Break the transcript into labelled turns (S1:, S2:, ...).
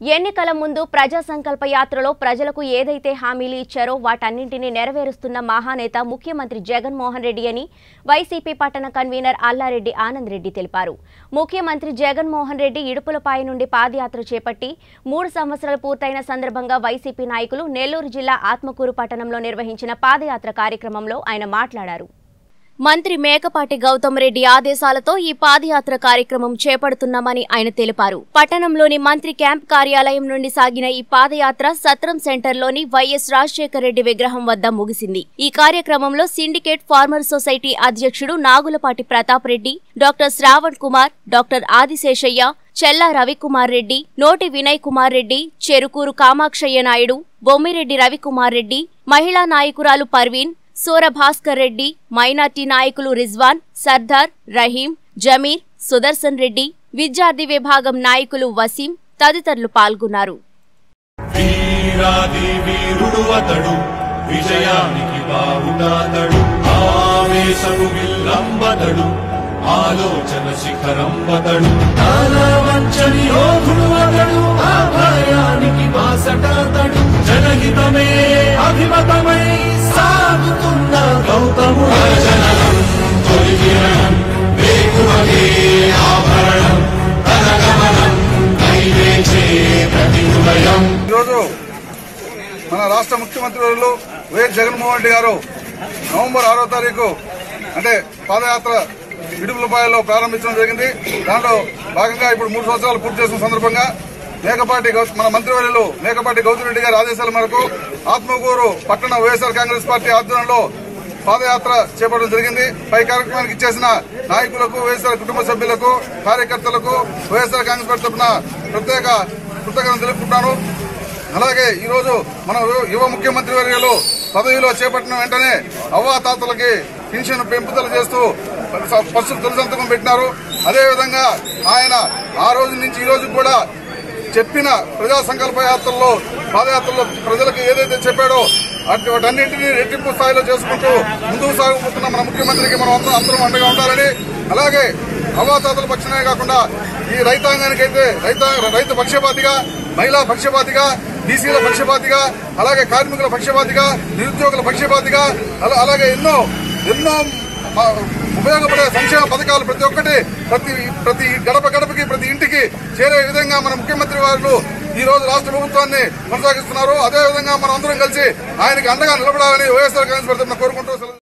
S1: ఎన్నికల ముందు ప్రజా సంకల్ప యాత్రలో ప్రజలకు ఏదైతే హామీలు ఇచ్చారో వాటన్నింటినీ నెరవేరుస్తున్న మహానేత ముఖ్యమంత్రి జగన్మోహన్ రెడ్డి అని వైసీపీ పట్టణ కన్వీనర్ అల్లారెడ్డి ఆనంద్ రెడ్డి తెలిపారు ముఖ్యమంత్రి జగన్మోహన్ రెడ్డి ఇడుపులపాయ నుండి పాదయాత్ర చేపట్టి మూడు సంవత్సరాలు పూర్తయిన సందర్భంగా వైసీపీ నాయకులు నెల్లూరు జిల్లా ఆత్మకూరు పట్టణంలో నిర్వహించిన పాదయాత్ర కార్యక్రమంలో ఆయన మాట్లాడారు మంత్రి మేకపాటి గౌతమ్ రెడ్డి ఆదేశాలతో ఈ పాదయాత్ర కార్యక్రమం చేపడుతున్నామని ఆయన తెలిపారు పట్టణంలోని మంత్రి క్యాంప్ కార్యాలయం నుండి సాగిన ఈ పాదయాత్ర సత్రం సెంటర్లోని వైఎస్ రాజశేఖర రెడ్డి విగ్రహం వద్ద ముగిసింది ఈ కార్యక్రమంలో సిండికేట్ ఫార్మర్ సొసైటీ అధ్యక్షుడు నాగులపాటి ప్రతాప్ రెడ్డి డాక్టర్ శ్రావణ్ కుమార్ డాక్టర్ ఆదిశేషయ్య చెల్లా రవికుమార్ రెడ్డి నోటి వినయ్ కుమార్ రెడ్డి చెరుకూరు కామాక్షయ్య నాయుడు బొమ్మిరెడ్డి రవికుమార్ రెడ్డి మహిళా నాయకురాలు పర్వీన్ సూర భాస్కర్ రెడ్డి మైనార్టీ నాయకులు రిజ్వాన్ సర్దార్ రహీం జమీర్ సుదర్శన్ రెడ్డి విద్యార్థి విభాగం నాయకులు వసీం తదితరులు పాల్గొన్నారు
S2: వీరాది వీరుడు అతడు విజయానికి బావుటాతడు ఆవేశము విల్లంబతడు ఆలోచన శిఖరంబతడు వంచని యోధుడు అతడు ఆ భయానికి బాసటాతడు జనహితమే అభిమతమై సాగుతున్న గౌతముడు జననం తొలి కిరణం వేకువగే ఆభరణం తన గమనం నైవేచే ప్రతి హృదయం
S3: ఈరోజు మన రాష్ట్ర ముఖ్యమంత్రి వర్యులు వైఎస్ జగన్మోహన్ రెడ్డి గారు నవంబర్ ఆరో తారీఖు అంటే పాదయాత్ర ఇడుపులపాయలో ప్రారంభించడం జరిగింది దాంట్లో భాగంగా ఇప్పుడు మూడు సంవత్సరాలు పూర్తి చేసిన సందర్భంగా మేకపాటి గౌ- మన మంత్రివర్యులు మేకపాటి గౌతమ్ రెడ్డి గారి ఆదేశాల మేరకు ఆత్మకూరు పట్టణ వైఎస్ఆర్ కాంగ్రెస్ పార్టీ ఆధ్వర్యంలో పాదయాత్ర చేపట్టడం జరిగింది పై కార్యక్రమానికి ఇచ్చేసిన నాయకులకు వైఎస్ఆర్ కుటుంబ సభ్యులకు కార్యకర్తలకు వైఎస్ఆర్ కాంగ్రెస్ పార్టీ తరఫున ప్రత్యేక కృతజ్ఞతలు తెలుపుకుంటాను అలాగే ఈ రోజు మన యువ- యువ ముఖ్యమంత్రి వర్యులు పదవిలో చేపట్టిన వెంటనే అవ్వాతాతలకి పెన్షన్ పెంపుదల చేస్తూ పశు తొలి సంతకం పెట్టినారు అదేవిధంగా ఆయన ఆ రోజు నుంచి ఈ రోజు కూడా చెప్పిన ప్రజా సంకల్ప యాత్రలో పాదయాత్రలో ప్రజలకు ఏదైతే చెప్పాడో అటు వాటన్నింటినీ రెట్టింపు స్థాయిలో చేసుకుంటూ ముందుకు సాగిపోతున్న మన ముఖ్యమంత్రికి మనం అందరం అందరం అండగా ఉండాలని అలాగే అవాతాతల పక్షమే కాకుండా ఈ రైతాంగానికైతే రైతా రైతు పక్షపాతిగా మహిళా పక్షపాతిగా బీసీల పక్షపాతిగా అలాగే కార్మికుల పక్షపాతిగా నిరుద్యోగుల పక్షపాతిగా అలా- అలాగే ఎన్నో ఎన్నో మా- ఉపయోగపడే సంక్షేమ పథకాలు ప్రతి ఒక్కటి ప్రతి ప్రతి గడప గడపకి ప్రతి ఇంటికి చేరే విధంగా మన ముఖ్యమంత్రి వారు ఈ రోజు రాష్ట్ర ప్రభుత్వాన్ని కొనసాగిస్తున్నారు అదే విధంగా మనం అందరం కలిసి ఆయనకి అండగా నిలబడాలని వైఎస్ఆర్ కాంగ్రెస్ పార్టీ తరఫున కోరుకుంటూ సెలవు